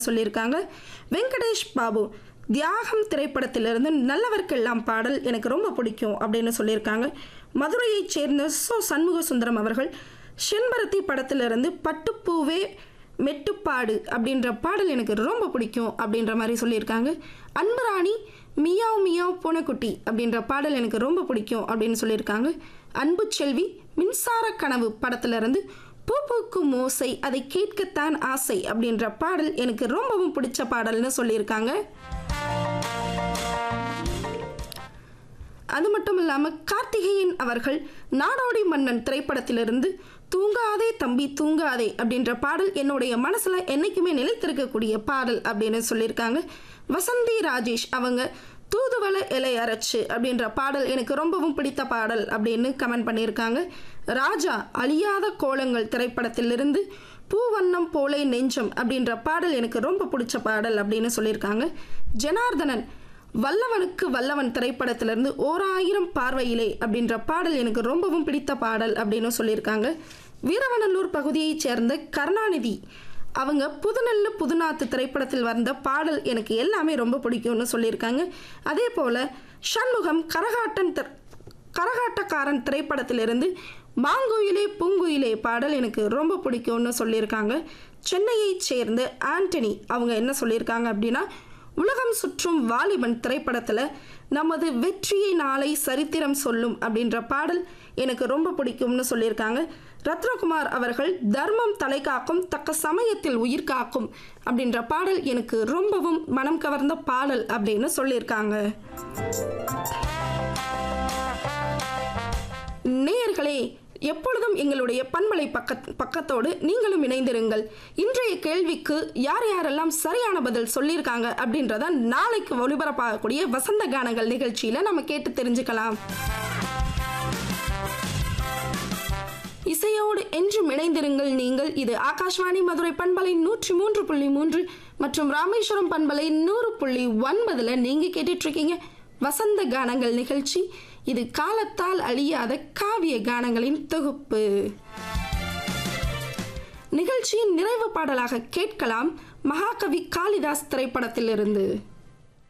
சொல்லியிருக்காங்க வெங்கடேஷ் பாபு தியாகம் திரைப்படத்திலிருந்து நல்லவர்க்கெல்லாம் பாடல் எனக்கு ரொம்ப பிடிக்கும் அப்படின்னு சொல்லியிருக்காங்க மதுரையைச் சேர்ந்த சோ சண்முக சுந்தரம் அவர்கள் செண்பருத்தி படத்திலிருந்து பட்டுப்பூவே மெட்டுப்பாடு அப்படின்ற பாடல் எனக்கு ரொம்ப பிடிக்கும் அப்படின்ற மாதிரி சொல்லியிருக்காங்க அன்புராணி மியாவ் மியாவ் பூனைக்குட்டி அப்படின்ற பாடல் எனக்கு ரொம்ப பிடிக்கும் அப்படின்னு சொல்லியிருக்காங்க அன்பு செல்வி மின்சார கனவு படத்திலிருந்து பூ பூக்கும் ஓசை அதை கேட்கத்தான் ஆசை அப்படின்ற பாடல் எனக்கு ரொம்பவும் பிடிச்ச பாடல்னு சொல்லியிருக்காங்க அது மட்டும் இல்லாமல் கார்த்திகேயன் அவர்கள் நாடோடி மன்னன் திரைப்படத்திலிருந்து தூங்காதே தம்பி தூங்காதே அப்படின்ற பாடல் என்னுடைய மனசில் என்றைக்குமே நிலைத்திருக்கக்கூடிய பாடல் அப்படின்னு சொல்லியிருக்காங்க வசந்தி ராஜேஷ் அவங்க தூதுவள இலை அரைச்சு அப்படின்ற பாடல் எனக்கு ரொம்பவும் பிடித்த பாடல் அப்படின்னு கமெண்ட் பண்ணியிருக்காங்க ராஜா அழியாத கோலங்கள் திரைப்படத்திலிருந்து பூவண்ணம் போலே நெஞ்சம் அப்படின்ற பாடல் எனக்கு ரொம்ப பிடிச்ச பாடல் அப்படின்னு சொல்லியிருக்காங்க ஜனார்தனன் வல்லவனுக்கு வல்லவன் திரைப்படத்திலிருந்து ஓர் ஆயிரம் பார்வையிலே அப்படின்ற பாடல் எனக்கு ரொம்பவும் பிடித்த பாடல் அப்படின்னு சொல்லியிருக்காங்க வீரவநல்லூர் பகுதியைச் சேர்ந்த கருணாநிதி அவங்க புதுநெல்லு புதுநாத்து திரைப்படத்தில் வந்த பாடல் எனக்கு எல்லாமே ரொம்ப பிடிக்கும்னு சொல்லியிருக்காங்க அதே போல் சண்முகம் கரகாட்டன் திர- கரகாட்டக்காரன் திரைப்படத்திலிருந்து மாங்குயிலே பூங்குயிலே பாடல் எனக்கு ரொம்ப பிடிக்கும்னு சொல்லியிருக்காங்க சென்னையைச் சேர்ந்த ஆண்டனி அவங்க என்ன சொல்லியிருக்காங்க அப்படின்னா உலகம் சுற்றும் வாலிபன் திரைப்படத்தில் நமது வெற்றியை நாளை சரித்திரம் சொல்லும் அப்படின்ற பாடல் எனக்கு ரொம்ப பிடிக்கும்னு சொல்லியிருக்காங்க ரத்னகுமார் அவர்கள் தர்மம் தலை காக்கும் தக்க சமயத்தில் உயிர் காக்கும் அப்படின்ற பாடல் எனக்கு ரொம்பவும் மனம் கவர்ந்த பாடல் அப்படின்னு சொல்லியிருக்காங்க நேயர்களே எப்பொழுதும் எங்களுடைய பண்பலை பக்க பக்கத்தோடு நீங்களும் இணைந்திருங்கள் இன்றைய கேள்விக்கு யார் யாரெல்லாம் சரியான பதில் சொல்லியிருக்காங்க அப்படின்றத நாளைக்கு ஒளிபரப்பாகக்கூடிய வசந்த கானங்கள் நிகழ்ச்சியில் நம்ம கேட்டு தெரிஞ்சுக்கலாம் இசையோடு என்றும் இணைந்திருங்கள் நீங்கள் இது ஆகாஷ்வாணி மதுரை பண்பலை நூற்றி மூன்று புள்ளி மூன்று மற்றும் ராமேஸ்வரம் பண்பலை நூறு புள்ளி ஒன்பதுல நீங்க கேட்டுட்டு இருக்கீங்க வசந்த கானங்கள் நிகழ்ச்சி இது காலத்தால் அழியாத காவிய கானங்களின் தொகுப்பு நிகழ்ச்சியின் நிறைவு பாடலாக கேட்கலாம் மகாகவி காளிதாஸ் திரைப்படத்திலிருந்து